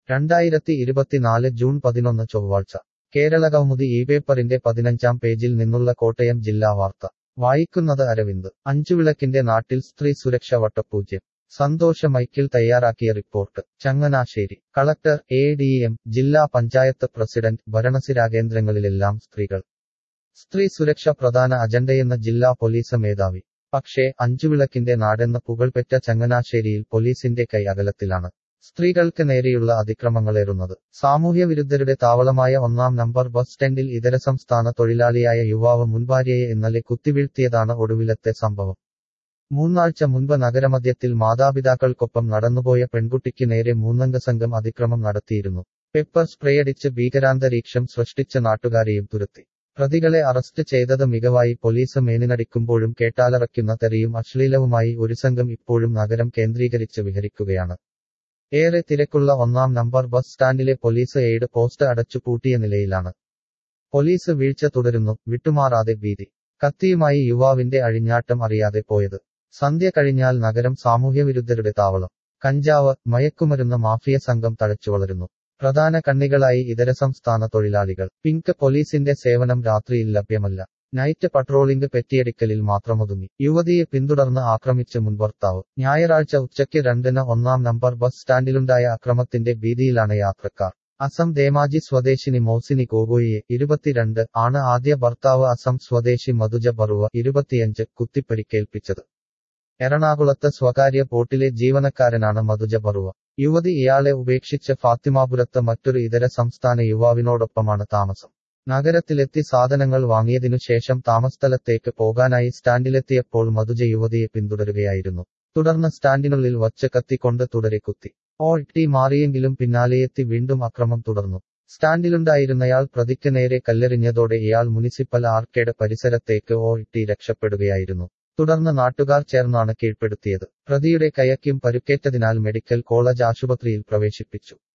രണ്ടായിരത്തി ഇരുപത്തിനാല് ജൂൺ പതിനൊന്ന് ചൊവ്വാഴ്ച കേരളകൗമുദി ഈ പേപ്പറിന്റെ പതിനഞ്ചാം പേജിൽ നിന്നുള്ള കോട്ടയം ജില്ലാ വാർത്ത വായിക്കുന്നത് അരവിന്ദ് അഞ്ചുവിളക്കിന്റെ നാട്ടിൽ സ്ത്രീ സുരക്ഷ വട്ടപൂജ്യം സന്തോഷ മൈക്കിൽ തയ്യാറാക്കിയ report Changanassery collector A D M ജില്ലാ പഞ്ചായത്ത് പ്രസിഡന്റ് ഭരണസിരാകേന്ദ്രങ്ങളിലെല്ലാം സ്ത്രീകൾ സ്ത്രീ സുരക്ഷ പ്രധാന അജണ്ടയെന്ന ജില്ലാ പോലീസ് മേധാവി പക്ഷേ അഞ്ചുവിളക്കിന്റെ നാടെന്ന പുകൾപെറ്റ ചങ്ങനാശ്ശേരിയിൽ പോലീസിന്റെ കൈ അകലത്തിലാണ് സ്ത്രീകൾക്ക് നേരെയുള്ള അതിക്രമങ്ങളേറുന്നത് സാമൂഹ്യവിരുദ്ധരുടെ താവളമായ ഒന്നാം നമ്പർ ബസ് സ്റ്റാൻഡിൽ ഇതര സംസ്ഥാന തൊഴിലാളിയായ യുവാവ് മുൻഭാര്യയെ ഇന്നലെ കുത്തിവീഴ്ത്തിയതാണ് ഒടുവിലത്തെ സംഭവം മൂന്നാഴ്ച മുൻപ് നഗരമധ്യത്തിൽ മാതാപിതാക്കൾക്കൊപ്പം നടന്നുപോയ പെൺകുട്ടിക്ക് നേരെ മൂന്നംഗ സംഘം അതിക്രമം നടത്തിയിരുന്നു പെപ്പർ സ്പ്രേയടിച്ച് ഭീകരാന്തരീക്ഷം സൃഷ്ടിച്ച നാട്ടുകാരെയും തുരത്തി പ്രതികളെ അറസ്റ്റ് ചെയ്തത് മികവായി പോലീസ് മേനിനടിക്കുമ്പോഴും കേട്ടാലറയ്ക്കുന്ന തെറിയും അശ്ലീലവുമായി ഒരു സംഘം ഇപ്പോഴും നഗരം കേന്ദ്രീകരിച്ച് വിഹരിക്കുകയാണ് ഏറെ തിരക്കുള്ള ഒന്നാം നമ്പർ ബസ് സ്റ്റാൻഡിലെ പോലീസ് എയ്ഡ് പോസ്റ്റ് അടച്ചുപൂട്ടിയ നിലയിലാണ് പോലീസ് വീഴ്ച തുടരുന്നു വിട്ടുമാറാതെ ഭീതി കത്തിയുമായി യുവാവിന്റെ അഴിഞ്ഞാട്ടം അറിയാതെ പോയത് സന്ധ്യ കഴിഞ്ഞാൽ നഗരം സാമൂഹ്യവിരുദ്ധരുടെ താവളം കഞ്ചാവ് മയക്കുമരുന്ന് മാഫിയ സംഘം തഴച്ചു വളരുന്നു പ്രധാന കണ്ണികളായി ഇതര സംസ്ഥാന തൊഴിലാളികൾ പിങ്ക് പോലീസിന്റെ സേവനം രാത്രിയിൽ ലഭ്യമല്ല നൈറ്റ് പട്രോളിംഗ് പെറ്റിയടിക്കലിൽ മാത്രമൊതുങ്ങി യുവതിയെ പിന്തുടർന്ന് ആക്രമിച്ച് മുൻഭർത്താവ് ഞായറാഴ്ച ഉച്ചയ്ക്ക് രണ്ടിന് ഒന്നാം നമ്പർ ബസ് സ്റ്റാൻഡിലുണ്ടായ അക്രമത്തിന്റെ ഭീതിയിലാണ് യാത്രക്കാർ അസം ദേമാജി സ്വദേശിനി മോസിനി ഗോഗോയിയെ ഇരുപത്തിരണ്ട് ആണ് ആദ്യ ഭർത്താവ് അസം സ്വദേശി മധുജ ബറുവ ഇരുപത്തിയഞ്ച് കുത്തിപ്പരിക്കേൽപ്പിച്ചത് എറണാകുളത്ത് സ്വകാര്യ ബോട്ടിലെ ജീവനക്കാരനാണ് മധുജ ബറുവ യുവതി ഇയാളെ ഉപേക്ഷിച്ച് ഫാത്തിമാപുരത്ത് മറ്റൊരു ഇതര സംസ്ഥാന യുവാവിനോടൊപ്പമാണ് താമസം നഗരത്തിലെത്തി സാധനങ്ങൾ വാങ്ങിയതിനു ശേഷം താമസസ്ഥലത്തേക്ക് പോകാനായി സ്റ്റാൻഡിലെത്തിയപ്പോൾ മധുജ യുവതിയെ പിന്തുടരുകയായിരുന്നു തുടർന്ന് സ്റ്റാൻഡിനുള്ളിൽ വച്ച് കത്തിക്കൊണ്ട് തുടരെ കുത്തി ഓ ടി മാറിയെങ്കിലും പിന്നാലെയെത്തി വീണ്ടും അക്രമം തുടർന്നു സ്റ്റാൻഡിലുണ്ടായിരുന്നയാൾ പ്രതിക്ക് നേരെ കല്ലെറിഞ്ഞതോടെ ഇയാൾ മുനിസിപ്പൽ ആർക്കേഡ് പരിസരത്തേക്ക് ഓ ടി രക്ഷപ്പെടുകയായിരുന്നു തുടർന്ന് നാട്ടുകാർ ചേർന്നാണ് കീഴ്പ്പെടുത്തിയത് പ്രതിയുടെ കയക്കും പരുക്കേറ്റതിനാൽ മെഡിക്കൽ കോളേജ് ആശുപത്രിയിൽ പ്രവേശിപ്പിച്ചു